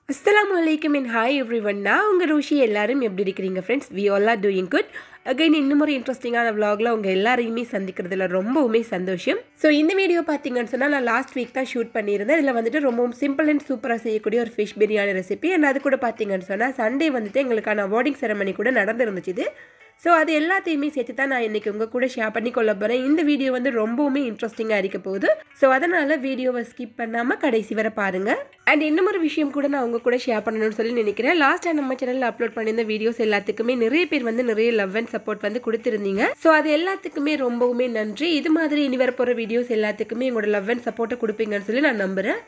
அஸ்ஸலாமு அலைக்கும் and hi every one நான் உங்கள் ருஷி எல்லாரும் எப்படி இருக்கிறீங்க friends we all are doing good again இன்னும் ஒரு இன்ட்ரெஸ்டிங்கான vlogல உங்கள் எல்லாரையுமே சந்திக்கிறதுல ரொம்பவுமே சந்தோஷம் ஸோ இந்த வீடியோ பார்த்தீங்கன்னு சொன்னால் நான் லாஸ்ட் வீக் தான் ஷூட் பண்ணியிருந்தேன் இதில் வந்துட்டு ரொம்பவும் சிம்பிள் அண்ட் சூப்பராக செய்யக்கூடிய ஒரு ஃபிஷ் பிரியாணி ரெசிபி அண்ட் அது கூட பார்த்தீங்கன்னு சொன்னால் சண்டே வந்துட்டு எங்களுக்கான அவார்டிங் செரமனி கூட நடந்துருந்துச்சு இது ஸோ அது எல்லாத்தையுமே சேர்த்து தான் நான் இன்றைக்கி உங்கள் கூட ஷேர் பண்ணி கொள்ள போகிறேன் இந்த வீடியோ வந்து ரொம்பவுமே இன்ட்ரெஸ்டிங்காக இருக்க போகுது ஸோ அதனால் வீடியோவை ஸ்கிப் பண்ணாமல் கடைசி வரை பாருங்கள் அண்ட் இன்னும் ஒரு விஷயம் கூட நான் உங்கள் கூட ஷேர் பண்ணணும்னு சொல்லி நினைக்கிறேன் லாஸ்ட்டாக நம்ம சேனலில் அப்லோட் பண்ணியிருந்த வீடியோஸ் எல்லாத்துக்குமே நிறைய பேர் வந்து நிறைய லவ் அண்ட் சப்போர்ட் வந்து கொடுத்துருந்தீங்க ஸோ அது எல்லாத்துக்குமே ரொம்பவுமே நன்றி இது மாதிரி இனி வரப்போகிற வீடியோஸ் எல்லாத்துக்குமே உங்களோட லவ் அண்ட் சப்போர்ட்டை கொடுப்பீங்கன்னு சொல்லி நான் நம்புகிறேன்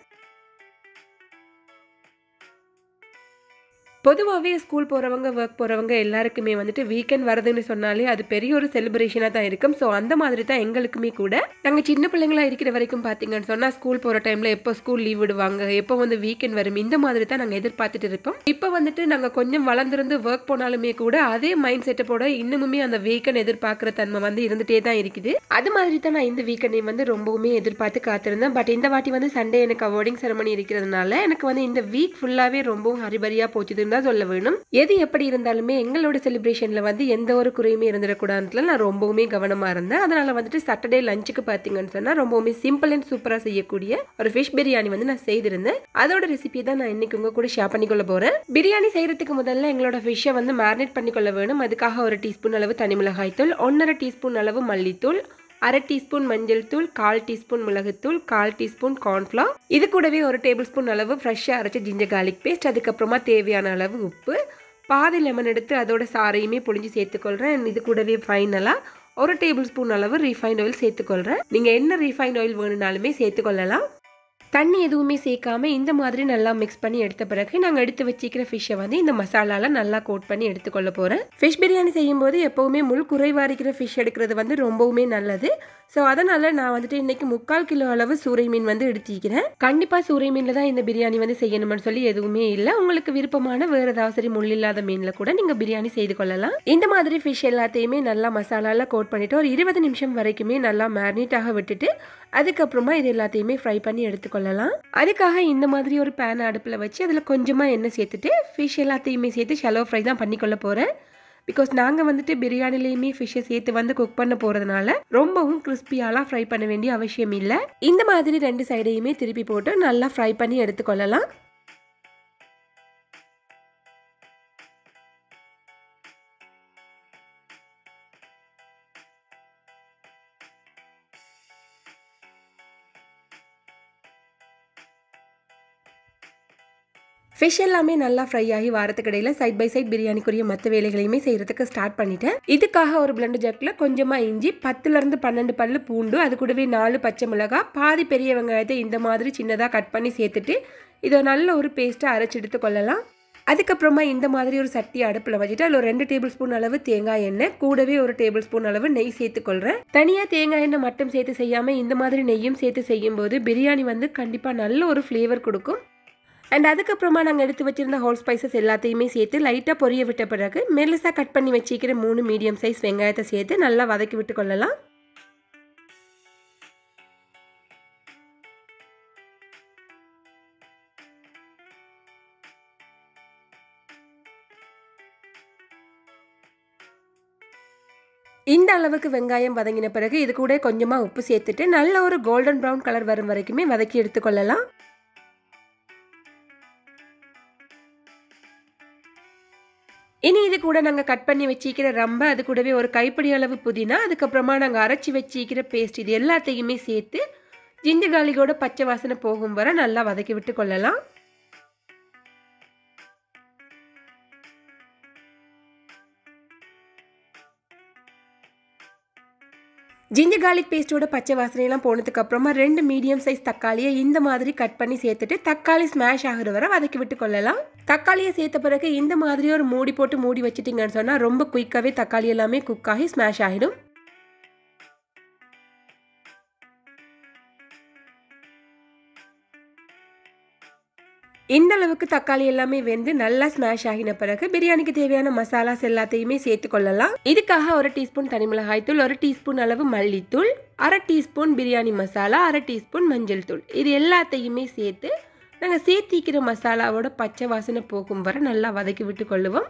பொதுவாகவே ஸ்கூல் போகிறவங்க ஒர்க் போகிறவங்க எல்லாருக்குமே வந்துட்டு வீக்கெண்ட் வருதுன்னு சொன்னாலே அது பெரிய ஒரு செலிப்ரேஷனாக தான் இருக்கும் ஸோ அந்த மாதிரி தான் எங்களுக்குமே கூட நாங்கள் சின்ன பிள்ளைங்களா இருக்கிற வரைக்கும் பார்த்தீங்கன்னு சொன்னால் ஸ்கூல் போகிற டைமில் எப்போ ஸ்கூல் லீவ் விடுவாங்க எப்போ வந்து வீக்கெண்ட் வரும் இந்த மாதிரி தான் நாங்கள் எதிர்பார்த்துட்டு இருப்போம் இப்போ வந்துட்டு நாங்கள் கொஞ்சம் வளர்ந்துருந்து ஒர்க் போனாலுமே கூட அதே மைண்ட் செட்டப்போட இன்னுமுமே அந்த வீக்கெண்ட் எதிர்பார்க்குற தன்மை வந்து இருந்துகிட்டே தான் இருக்குது அது மாதிரி தான் நான் இந்த வீக்கெண்டை வந்து ரொம்பவுமே எதிர்பார்த்து காத்திருந்தேன் பட் இந்த வாட்டி வந்து சண்டே எனக்கு அவார்டிங் செரமனி இருக்கிறதுனால எனக்கு வந்து இந்த வீக் ஃபுல்லாகவே ரொம்பவும் ஹரிபரியாக போச்சுதுன்னு தான் சொல்ல வேணும் எது எப்படி இருந்தாலுமே எங்களோட செலிப்ரேஷனில் வந்து எந்த ஒரு குறையுமே இருந்துடக்கூடாதுல நான் ரொம்பவுமே கவனமாக இருந்தேன் அதனால் வந்துட்டு சாட்டர்டே லஞ்சுக்கு பார்த்தீங்கன்னு சொன்னால் ரொம்பவுமே சிம்பிள் அண்ட் சூப்பராக செய்யக்கூடிய ஒரு ஃபிஷ் பிரியாணி வந்து நான் செய்திருந்தேன் அதோட ரெசிபி தான் நான் இன்னைக்கு உங்க கூட ஷேர் பண்ணிக்கொள்ள போகிறேன் பிரியாணி செய்யறதுக்கு முதல்ல எங்களோட ஃபிஷ்ஷை வந்து மேரினேட் பண்ணிக்கொள்ள வேணும் அதுக்காக ஒரு டீஸ்பூன் அளவு தனி மிளகாய் தூள் ஒன்றரை டீஸ்பூன் அளவு மல்லித்தூள் அரை டீஸ்பூன் மஞ்சள் தூள் கால் டீஸ்பூன் மிளகுத்தூள் கால் டீஸ்பூன் கார்ன்ஃப்ளவர் இது கூடவே ஒரு டேபிள் ஸ்பூன் அளவு ஃப்ரெஷ்ஷாக அரைச்ச ஜிஞ்சர் கார்லிக் பேஸ்ட் அதுக்கப்புறமா தேவையான அளவு உப்பு பாதி லெமன் எடுத்து அதோட சாரையுமே பொழிஞ்சு சேர்த்துக்கொள்கிறேன் இது கூடவே ஃபைனலாக ஒரு டேபிள் ஸ்பூன் அளவு ரீஃபைண்ட் ஆயில் சேர்த்துக்கொள்கிறேன் நீங்கள் என்ன ரீஃபைண்ட் ஆயில் வேணுனாலுமே சேர்த்துக்கொள்ளலாம் தண்ணி எதுவுமே சேர்க்காம இந்த மாதிரி நல்லா மிக்ஸ் பண்ணி எடுத்த பிறகு நாங்கள் எடுத்து வச்சிக்கிற ஃபிஷ்ஷை வந்து இந்த மசாலால நல்லா கோட் பண்ணி எடுத்துக்கொள்ள போகிறேன் ஃபிஷ் பிரியாணி செய்யும்போது எப்போவுமே முள் குறைவாக இருக்கிற ஃபிஷ் எடுக்கிறது வந்து ரொம்பவுமே நல்லது ஸோ அதனால் நான் வந்துட்டு இன்னைக்கு முக்கால் கிலோ அளவு சூறை மீன் வந்து எடுத்திக்கிறேன் கண்டிப்பாக சூறை மீனில் தான் இந்த பிரியாணி வந்து செய்யணும்னு சொல்லி எதுவுமே இல்லை உங்களுக்கு விருப்பமான வேறு ஏதாவது சரி முள் இல்லாத மீனில் கூட நீங்கள் பிரியாணி செய்து கொள்ளலாம் இந்த மாதிரி ஃபிஷ் எல்லாத்தையுமே நல்லா மசாலால கோட் பண்ணிவிட்டு ஒரு இருபது நிமிஷம் வரைக்குமே நல்லா மேரினேட் ஆக விட்டுட்டு அதுக்கப்புறமா இது எல்லாத்தையுமே ஃப்ரை பண்ணி எடுத்துக்கொள்ளலாம் அதுக்காக இந்த மாதிரி ஒரு பேன் அடுப்பில் வச்சு அதில் கொஞ்சமாக எண்ணெய் சேர்த்துட்டு ஃபிஷ் எல்லாத்தையுமே சேர்த்து ஷலோ ஃப்ரை தான் பண்ணிக்கொள்ள போகிறேன் பிகாஸ் நாங்கள் வந்துட்டு பிரியாணிலையுமே ஃபிஷ்ஷை சேர்த்து வந்து குக் பண்ண போகிறதுனால ரொம்பவும் கிறிஸ்பியாலாம் ஃப்ரை பண்ண வேண்டிய அவசியம் இல்லை இந்த மாதிரி ரெண்டு சைடையுமே திருப்பி போட்டு நல்லா ஃப்ரை பண்ணி எடுத்துக்கொள்ளலாம் ஃபிஷ் எல்லாமே நல்லா ஃப்ரை ஆகி வாரத்துக்கு இடையில சைட் பை சைட் பிரியாணிக்குரிய மற்ற வேலைகளையுமே செய்யறதுக்கு ஸ்டார்ட் பண்ணிட்டேன் இதுக்காக ஒரு பிளண்டு ஜக்கில் கொஞ்சமாக இஞ்சி பத்துலேருந்து பன்னெண்டு பல்லு பூண்டு அது கூடவே நாலு பச்சை மிளகாய் பாதி பெரிய வெங்காயத்தை இந்த மாதிரி சின்னதாக கட் பண்ணி சேர்த்துட்டு இதை நல்ல ஒரு பேஸ்ட்டை அரைச்சி எடுத்து கொள்ளலாம் அதுக்கப்புறமா இந்த மாதிரி ஒரு சட்டி அடுப்பில் வச்சுட்டு அதில் ஒரு ரெண்டு டேபிள் ஸ்பூன் அளவு தேங்காய் எண்ணெய் கூடவே ஒரு டேபிள் ஸ்பூன் அளவு நெய் சேர்த்துக்கொள்கிறேன் தனியாக தேங்காய் எண்ணெய் மட்டும் சேர்த்து செய்யாமல் இந்த மாதிரி நெய்யும் சேர்த்து செய்யும்போது பிரியாணி வந்து கண்டிப்பாக நல்ல ஒரு ஃப்ளேவர் கொடுக்கும் அண்ட் அதுக்கப்புறமா நாங்கள் எடுத்து வச்சிருந்த ஹோல் ஸ்பைசஸ் எல்லாத்தையுமே சேர்த்து லைட்டாக பொரிய விட்ட பிறகு மெல்லிசாக கட் பண்ணி வச்சிக்கிற மூணு மீடியம் சைஸ் வெங்காயத்தை சேர்த்து நல்லா வதக்கி விட்டு கொள்ளலாம் இந்த அளவுக்கு வெங்காயம் வதங்கின பிறகு இது கூட கொஞ்சமாக உப்பு சேர்த்துட்டு நல்ல ஒரு கோல்டன் ப்ரௌன் கலர் வரும் வரைக்குமே வதக்கி எடுத்துக்கொள்ளலாம் இனி இது கூட நாங்கள் கட் பண்ணி வச்சிக்கிற ரம்ப அது கூடவே ஒரு கைப்பிடி அளவு புதினா அதுக்கப்புறமா நாங்கள் அரைச்சி வச்சிக்கிற பேஸ்ட் இது எல்லாத்தையுமே சேர்த்து ஜிஞ்சர் கார்லிக்கோட பச்சை வாசனை போகும் வரை நல்லா வதக்கி விட்டு கொள்ளலாம் ஜிஞ்சர் கார்லிக் பேஸ்ட்டோட பச்சை வாசனையெல்லாம் போனதுக்கு அப்புறமா ரெண்டு மீடியம் சைஸ் தக்காளியை இந்த மாதிரி கட் பண்ணி சேர்த்துட்டு தக்காளி ஸ்மாஷ் ஆகுற வரை வதக்கி விட்டு கொள்ளலாம் தக்காளியை சேர்த்த பிறகு இந்த மாதிரி ஒரு மூடி போட்டு மூடி வச்சிட்டிங்கன்னு சொன்னால் ரொம்ப குயிக்காகவே தக்காளி எல்லாமே குக் ஆகி ஸ்மாஷ் ஆகிடும் இந்த அளவுக்கு தக்காளி எல்லாமே வெந்து நல்லா ஸ்மாஷ் ஆகின பிறகு பிரியாணிக்கு தேவையான மசாலாஸ் எல்லாத்தையுமே சேர்த்து கொள்ளலாம் இதுக்காக ஒரு டீஸ்பூன் தனி மிளகாய் தூள் ஒரு டீஸ்பூன் அளவு மல்லித்தூள் அரை டீஸ்பூன் பிரியாணி மசாலா அரை டீஸ்பூன் மஞ்சள் தூள் இது எல்லாத்தையுமே சேர்த்து நாங்கள் சேர்த்திக்கிற மசாலாவோட பச்சை வாசனை போகும் வரை நல்லா வதக்கி விட்டு கொள்ளுவோம்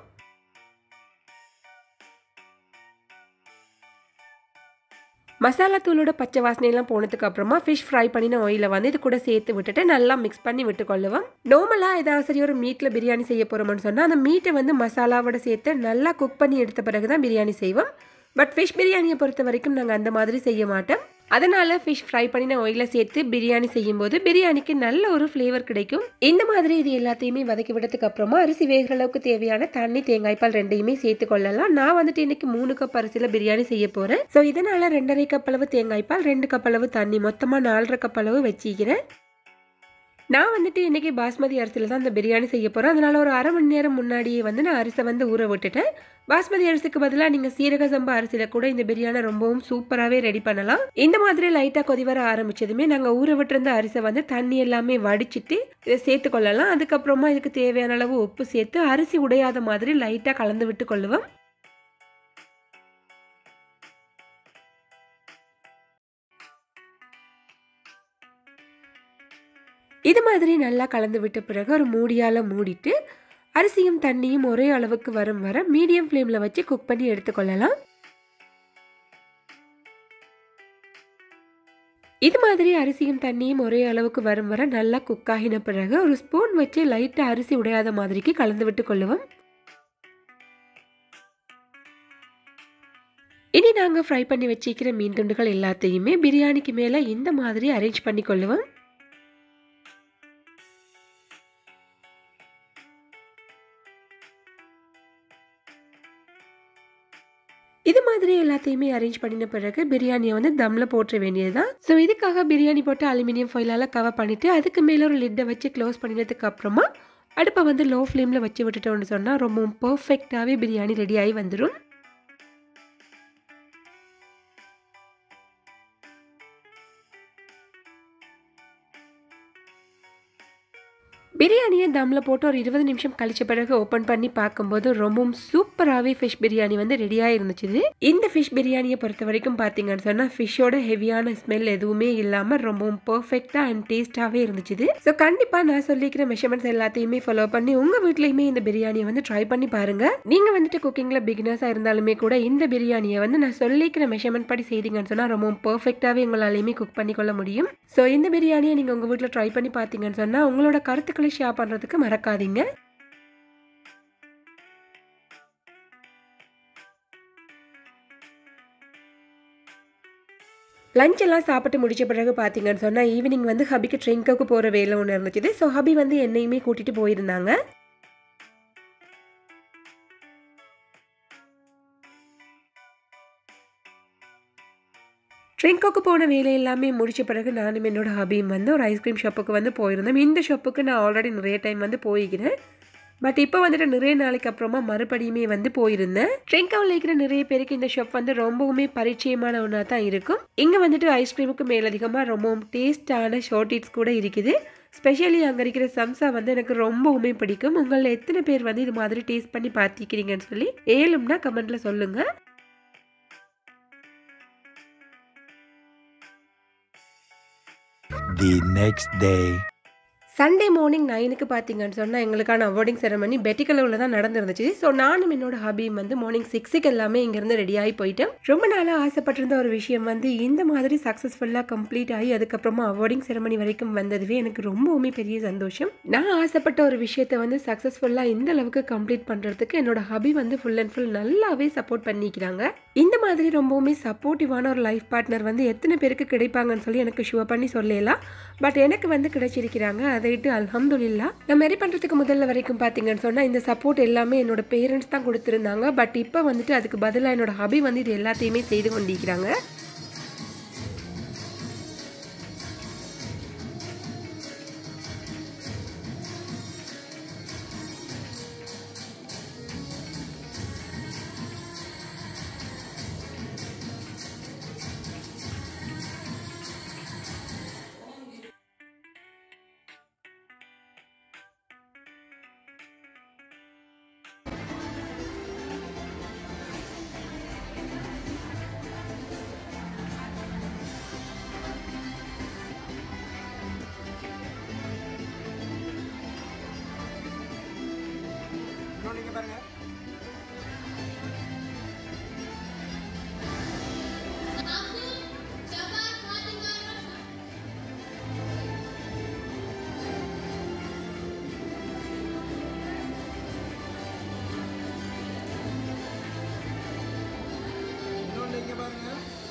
மசாலா தூளோட பச்சை வாசனையெல்லாம் போனதுக்கு அப்புறமா ஃபிஷ் ஃப்ரை பண்ணின ஆயிலை வந்து இது கூட சேர்த்து விட்டுட்டு நல்லா மிக்ஸ் பண்ணி விட்டு கொள்ளுவோம் நார்மலாக ஏதாவது சரி ஒரு மீட்டில் பிரியாணி செய்ய போகிறோம்னு சொன்னால் அந்த மீட்டை வந்து மசாலாவோட சேர்த்து நல்லா குக் பண்ணி எடுத்த பிறகு தான் பிரியாணி செய்வோம் பட் ஃபிஷ் பிரியாணியை பொறுத்த வரைக்கும் நாங்கள் அந்த மாதிரி செய்ய மாட்டோம் அதனால ஃபிஷ் ஃப்ரை பண்ணின ஆயில சேர்த்து பிரியாணி செய்யும்போது பிரியாணிக்கு நல்ல ஒரு ஃப்ளேவர் கிடைக்கும் இந்த மாதிரி இது எல்லாத்தையுமே வதக்கி விட்டதுக்கு அப்புறமா அரிசி வேகிற அளவுக்கு தேவையான தண்ணி தேங்காய் பால் ரெண்டையுமே சேர்த்து கொள்ளலாம் நான் வந்துட்டு இன்னைக்கு மூணு கப் அரிசியில் பிரியாணி செய்ய போறேன் ஸோ இதனால ரெண்டரை கப் அளவு தேங்காய் பால் ரெண்டு கப் அளவு தண்ணி மொத்தமாக நாலரை கப் அளவு வச்சிக்கிறேன் நான் வந்துட்டு இன்றைக்கி பாஸ்மதி அரிசியில் தான் இந்த பிரியாணி செய்ய போகிறேன் அதனால் ஒரு அரை மணி நேரம் முன்னாடியே வந்து நான் அரிசை வந்து ஊற விட்டுட்டேன் பாஸ்மதி அரிசிக்கு பதிலாக நீங்கள் சீரக சம்பா அரிசியில் கூட இந்த பிரியாணி ரொம்பவும் சூப்பராகவே ரெடி பண்ணலாம் இந்த மாதிரி லைட்டாக கொதி வர ஆரம்பிச்சதுமே நாங்கள் ஊற விட்டுருந்த அரிசை வந்து தண்ணி எல்லாமே வடிச்சிட்டு இதை சேர்த்து கொள்ளலாம் அதுக்கப்புறமா இதுக்கு தேவையான அளவு உப்பு சேர்த்து அரிசி உடையாத மாதிரி லைட்டாக கலந்து விட்டு கொள்ளுவோம் இது மாதிரி நல்லா கலந்து விட்ட பிறகு ஒரு மூடியால் மூடிட்டு அரிசியும் தண்ணியும் ஒரே அளவுக்கு வரும் வர மீடியம் ஃப்ளேமில் வச்சு குக் பண்ணி எடுத்துக்கொள்ளலாம் இது மாதிரி அரிசியும் தண்ணியும் ஒரே அளவுக்கு வரும் வர நல்லா குக் ஆகின பிறகு ஒரு ஸ்பூன் வச்சு லைட்டாக அரிசி உடையாத மாதிரிக்கு கலந்து விட்டு கொள்ளுவோம் இனி நாங்கள் ஃப்ரை பண்ணி வச்சிக்கிற மீன் துண்டுகள் எல்லாத்தையுமே பிரியாணிக்கு மேலே இந்த மாதிரி அரேஞ்ச் பண்ணி கொள்ளுவோம் இது மாதிரி எல்லாத்தையுமே அரேஞ்ச் பண்ணின பிறகு பிரியாணியை வந்து தம்ல போட்டுற வேண்டியது தான் ஸோ இதுக்காக பிரியாணி போட்டு அலுமினியம் ஃபைலால் கவர் பண்ணிட்டு அதுக்கு மேலே ஒரு லிட்டை வச்சு க்ளோஸ் பண்ணினதுக்கு அப்புறமா அடுப்பை வந்து லோ ஃப்ளேமில் வச்சு விட்டுட்டோம்னு சொன்னால் ரொம்பவும் பர்ஃபெக்டாகவே பிரியாணி ரெடி ஆகி வந்துடும் பிரியாணியை தம்மில் போட்டு ஒரு இருபது நிமிஷம் கழிச்ச பிறகு ஓப்பன் பண்ணி பார்க்கும்போது ரொம்பவும் சூப்பராகவே ஃபிஷ் பிரியாணி வந்து ரெடியாக இருந்துச்சு இந்த ஃபிஷ் பிரியாணியை பொறுத்த வரைக்கும் பார்த்தீங்கன்னு சொன்னால் ஃபிஷ்ஷோட ஹெவியான ஸ்மெல் எதுவுமே இல்லாமல் ரொம்பவும் பர்ஃபெக்டாக அண்ட் டேஸ்ட்டாகவே இருந்துச்சு ஸோ கண்டிப்பாக நான் சொல்லிக்கிற மெஷர்மெண்ட்ஸ் எல்லாத்தையுமே ஃபாலோ பண்ணி உங்கள் வீட்லேயுமே இந்த பிரியாணியை வந்து ட்ரை பண்ணி பாருங்கள் நீங்கள் வந்துட்டு குக்கிங்கில் பிகினர்ஸாக இருந்தாலுமே கூட இந்த பிரியாணியை வந்து நான் சொல்லிக்கிற மெஷர்மெண்ட் படி செய்தீங்கன்னு சொன்னால் ரொம்பவும் பர்ஃபெக்டாகவே உங்களாலையுமே குக் பண்ணிக்கொள்ள முடியும் ஸோ இந்த பிரியாணியை நீங்கள் உங்கள் வீட்டில் ட்ரை பண்ணி பார்த்தீங்கன்னு சொன்னால் உங்களோட கருத்துக்களை ஷேர் பண்ணுறதுக்கு மறக்காதீங்க லஞ்ச் எல்லாம் சாப்பிட்டு முடிச்ச பிறகு பார்த்தீங்கன்னு சொன்னால் ஈவினிங் வந்து ஹபிக்கு ட்ரிங்க்குக்கு போகிற வேலை ஒன்று இருந்துச்சு ஸோ ஹபி வந்து என்னையுமே கூட்டிகிட்டு போயிருந்தாங்க ட்ரிங்க்குக்கு போன வேலை எல்லாமே முடிச்ச பிறகு நானும் என்னோட ஹபியும் வந்து ஒரு ஐஸ்கிரீம் ஷாப்புக்கு வந்து போயிருந்தோம் இந்த ஷாப்புக்கு நான் ஆல்ரெடி நிறைய டைம் வந்து போய்க்கிறேன் பட் இப்போ வந்துட்டு நிறைய நாளைக்கு அப்புறமா மறுபடியுமே வந்து போயிருந்தேன் ட்ரிங்காவில் இருக்கிற நிறைய பேருக்கு இந்த ஷாப் வந்து ரொம்பவுமே பரிச்சயமான ஒன்றா தான் இருக்கும் இங்கே வந்துட்டு ஐஸ்கிரீமுக்கு மேலதிகமாக ரொம்பவும் டேஸ்டான ஷார்டீட்ஸ் கூட இருக்குது ஸ்பெஷலி அங்கே இருக்கிற சம்சா வந்து எனக்கு ரொம்பவுமே பிடிக்கும் உங்களில் எத்தனை பேர் வந்து இது மாதிரி டேஸ்ட் பண்ணி பார்த்திக்கிறீங்கன்னு சொல்லி ஏழும்னா கமெண்ட்டில் சொல்லுங்கள் the next day. Sunday morning நைனுக்கு பார்த்தீங்கன்னு சொன்னால் எங்களுக்கான அவார்டிங் செரமனி பெட்டிக்கலவில் தான் நடந்துருந்துச்சு ஸோ நானும் என்னோட ஹாபியும் வந்து மார்னிங் சிக்ஸுக்கு எல்லாமே இங்கேருந்து ரெடி ஆகி போயிட்டேன் ரொம்ப நாளாக ஆசைப்பட்டிருந்த ஒரு விஷயம் வந்து இந்த மாதிரி சக்ஸஸ்ஃபுல்லாக கம்ப்ளீட் ஆகி அதுக்கப்புறமா அவார்டிங் செரமனி வரைக்கும் வந்ததுவே எனக்கு ரொம்பவுமே பெரிய சந்தோஷம் நான் ஆசைப்பட்ட ஒரு விஷயத்தை வந்து சக்ஸஸ்ஃபுல்லாக இந்த அளவுக்கு கம்ப்ளீட் பண்ணுறதுக்கு என்னோட ஹபி வந்து ஃபுல் அண்ட் ஃபுல் நல்லாவே சப்போர்ட் பண்ணிக்கிறாங்க இந்த மாதிரி ரொம்பவுமே சப்போர்ட்டிவான ஒரு லைஃப் பார்ட்னர் வந்து எத்தனை பேருக்கு கிடைப்பாங்கன்னு சொல்லி எனக்கு ஷுவர் பண்ணி சொல்லலாம் பட் எனக்கு வந்து கிடைச்சிருக்கிறாங்க அதைட்டு அல்ஹம்துலில்லா நான் மேரி பண்ணுறதுக்கு முதல்ல வரைக்கும் பார்த்தீங்கன்னு சொன்னால் இந்த சப்போர்ட் எல்லாமே என்னோட பேரண்ட்ஸ் தான் கொடுத்துருந்தாங்க பட் இப்போ வந்துட்டு அதுக்கு பதிலாக என்னோட ஹபி வந்து இது எல்லாத்தையுமே செய்து கொண்டிருக்கிறாங்க இன்னொன்று இங்கே பாருங்க இன்னொன்று இங்கே பாருங்க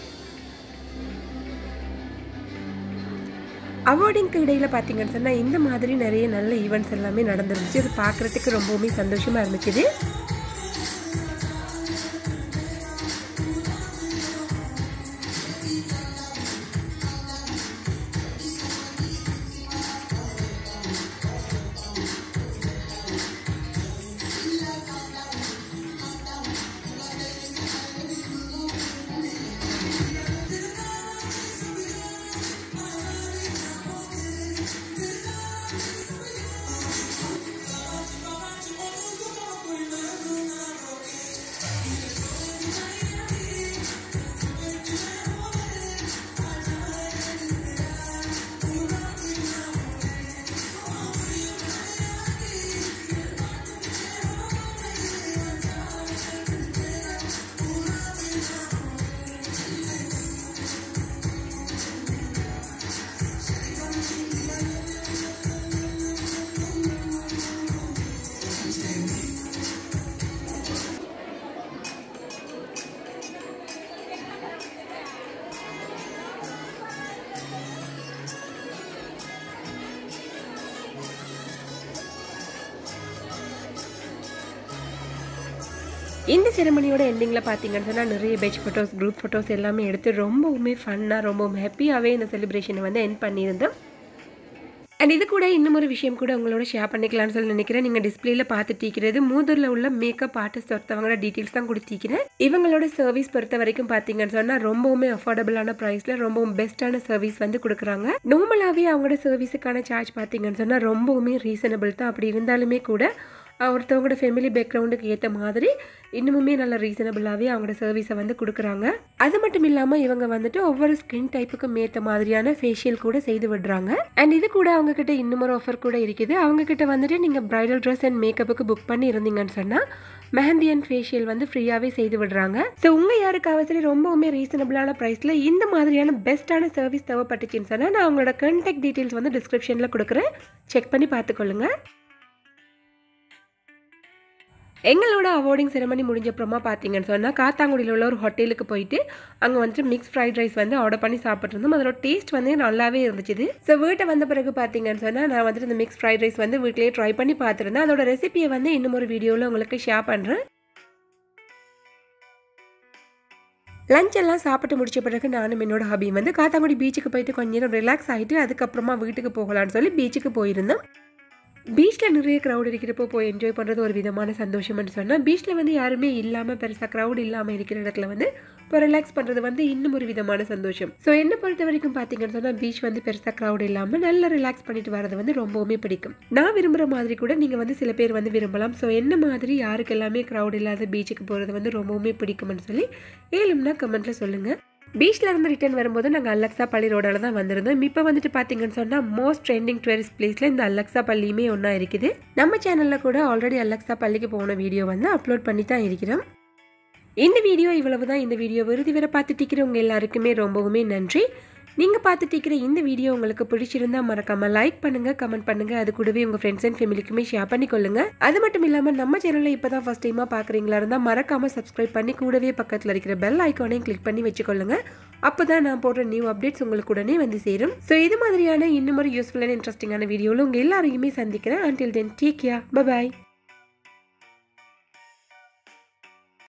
அவார்டிங்க்கு இடையில் பார்த்தீங்கன்னு சொன்னால் இந்த மாதிரி நிறைய நல்ல ஈவெண்ட்ஸ் எல்லாமே நடந்துருந்துச்சு அது பார்க்குறதுக்கு ரொம்பவுமே சந்தோஷமாக இருந்துச்சு இந்த செரமனியோட எண்டிங்கில் பார்த்தீங்கன்னு சொன்னால் நிறைய பேட்ச் ஃபோட்டோஸ் குரூப் ஃபோட்டோஸ் எல்லாமே எடுத்து ரொம்பவுமே ஃபன்னாக ரொம்பவும் ஹாப்பியாகவே இந்த செலிப்ரேஷனை வந்து என் பண்ணியிருந்தோம் அண்ட் இது கூட இன்னும் ஒரு விஷயம் கூட உங்களோட ஷேர் பண்ணிக்கலாம்னு சொல்லி நினைக்கிறேன் நீங்கள் டிஸ்பிளேல பார்த்துட்டிருக்கிறது மூதூரில் உள்ள மேக்கப் ஆர்டிஸ்ட் ஒருத்தவங்களோட டீட்டெயில்ஸ் தான் கொடுத்திருக்கிறேன் இவங்களோட சர்வீஸ் பொறுத்த வரைக்கும் பார்த்தீங்கன்னு சொன்னால் ரொம்பவுமே அஃபோர்டபுளான ப்ரைஸில் ரொம்பவும் பெஸ்ட்டான சர்வீஸ் வந்து கொடுக்குறாங்க நார்மலாகவே அவங்களோட சர்வீஸுக்கான சார்ஜ் பார்த்தீங்கன்னு சொன்னால் ரொம்பவுமே ரீசனபிள் தான் அப்படி இருந்தாலுமே கூட அஹ், ஒருத்தவங்களோட ஃபேமிலி பேக்ரவுண்டுக்கு ஏற்ற மாதிரி இன்னுமுமே நல்ல ரீசனபிளாகவே அவங்களோட சர்வீஸை வந்து கொடுக்குறாங்க அது மட்டும் இல்லாமல் இவங்க வந்துட்டு ஒவ்வொரு ஸ்கின் டைப்புக்கும் ஏற்ற மாதிரியான ஃபேஷியல் கூட செய்து விடுறாங்க அண்ட் இது கூட அவங்க கிட்ட இன்னும் ஒரு ஆஃபர் கூட இருக்குது அவங்க கிட்ட வந்துட்டு நீங்கள் பிரைடல் ட்ரெஸ் அண்ட் மேக்கப்புக்கு புக் பண்ணி இருந்தீங்கன்னு சொன்னால் மெஹந்தி அண்ட் ஃபேஷியல் வந்து ஃப்ரீயாகவே செய்து விடுறாங்க ஸோ உங்கள் யாருக்காவது சரி ரொம்பவுமே ரீசனபிளான ப்ரைஸில் இந்த மாதிரியான பெஸ்ட்டான சர்வீஸ் தேவைப்பட்டுச்சுன்னு சொன்னால் நான் அவங்களோட கான்டாக்ட் டீட்டெயில்ஸ் வந்து டிஸ்கிரிப்ஷனில் கொடுக்குறேன் செக் பண்ணி பார்த்துக்கொள்ளுங்க எங்களோட அவார்டிங் செரமனி முடிஞ்ச அப்புறமா பார்த்தீங்கன்னு சொன்னால் காத்தாங்குடியில் உள்ள ஒரு ஹோட்டலுக்கு போயிட்டு அங்கே வந்துட்டு மிக்ஸ் ஃப்ரைட் ரைஸ் வந்து ஆர்டர் பண்ணி சாப்பிட்ருந்தோம் அதோட டேஸ்ட் வந்து நல்லாவே இருந்துச்சு ஸோ வீட்டை வந்த பிறகு பார்த்தீங்கன்னு சொன்னால் நான் வந்துட்டு இந்த மிக்ஸ் ஃப்ரைட் ரைஸ் வந்து வீட்டிலேயே ட்ரை பண்ணி பார்த்துருந்தேன் அதோட ரெசிபியை வந்து இன்னும் ஒரு வீடியோவில் உங்களுக்கு ஷேர் பண்ணுறேன் லஞ்ச் எல்லாம் சாப்பிட்டு முடிச்ச பிறகு நானும் என்னோட ஹபி வந்து காத்தாங்குடி பீச்சுக்கு போயிட்டு கொஞ்ச நேரம் ரிலாக்ஸ் ஆகிட்டு அதுக்கப்புறமா வீட்டுக்கு போகலான்னு சொல்லி பீச்சுக்கு போயிருந்தோம் பீச்சில் நிறைய க்ரௌட் இருக்கிறப்போ போய் என்ஜாய் பண்ணுறது ஒரு விதமான சந்தோஷம்னு சொன்னால் பீச்சில் வந்து யாருமே இல்லாமல் பெருசாக க்ரௌட் இல்லாமல் இருக்கிற இடத்துல வந்து இப்போ ரிலாக்ஸ் பண்ணுறது வந்து இன்னும் ஒரு விதமான சந்தோஷம் ஸோ என்னை பொறுத்த வரைக்கும் பார்த்தீங்கன்னு சொன்னால் பீச் வந்து பெருசாக க்ரௌட் இல்லாமல் நல்லா ரிலாக்ஸ் பண்ணிட்டு வரது வந்து ரொம்பவுமே பிடிக்கும் நான் விரும்புகிற மாதிரி கூட நீங்கள் வந்து சில பேர் வந்து விரும்பலாம் ஸோ என்ன மாதிரி யாருக்கு எல்லாமே க்ரௌட் இல்லாத பீச்சுக்கு போகிறது வந்து ரொம்பவுமே பிடிக்கும்னு சொல்லி ஏழும்னா கமெண்ட்டில் சொல்லுங்கள் பீச்சில் இருந்து ரிட்டர்ன் வரும்போது நாங்கள் அல்லக்ஸா பள்ளி ரோடால தான் வந்திருந்தோம் இப்போ வந்துட்டு பார்த்தீங்கன்னு சொன்னால் மோஸ்ட் ட்ரெண்டிங் டூரிஸ்ட் பிளேஸில் இந்த அல்லக்ஸா பள்ளியுமே ஒன்றா இருக்குது நம்ம சேனலில் கூட ஆல்ரெடி அல்லக்ஸா பள்ளிக்கு போன வீடியோ வந்து அப்லோட் பண்ணி தான் இருக்கிறோம் இந்த வீடியோ இவ்வளவு தான் இந்த வீடியோ விருதி வரை பார்த்துட்டு இருக்கிறவங்க எல்லாருக்குமே ரொம்பவுமே நன்றி நீங்கள் பார்த்துட்டு இருக்கிற இந்த வீடியோ உங்களுக்கு பிடிச்சிருந்தா மறக்காமல் லைக் பண்ணுங்கள் கமெண்ட் பண்ணுங்கள் அது கூடவே உங்கள் ஃப்ரெண்ட்ஸ் அண்ட் ஃபேமிலிக்குமே ஷேர் பண்ணிக்கொள்ளுங்க அது மட்டும் இல்லாமல் நம்ம சேனலில் இப்போ தான் ஃபஸ்ட் டைமாக பார்க்குறீங்களா இருந்தால் மறக்காமல் சப்ஸ்கிரைப் பண்ணி கூடவே பக்கத்தில் இருக்கிற பெல் ஐக்கானையும் கிளிக் பண்ணி வச்சுக்கொள்ளுங்க அப்போ தான் நான் போடுற நியூ அப்டேட்ஸ் உங்களுக்கு உடனே வந்து சேரும் ஸோ இது மாதிரியான இன்னும் ஒரு யூஸ்ஃபுல்லான இன்ட்ரெஸ்டிங்கான வீடியோவில் உங்கள் எல்லாரையுமே சந்திக்கிறேன் until then take care bye bye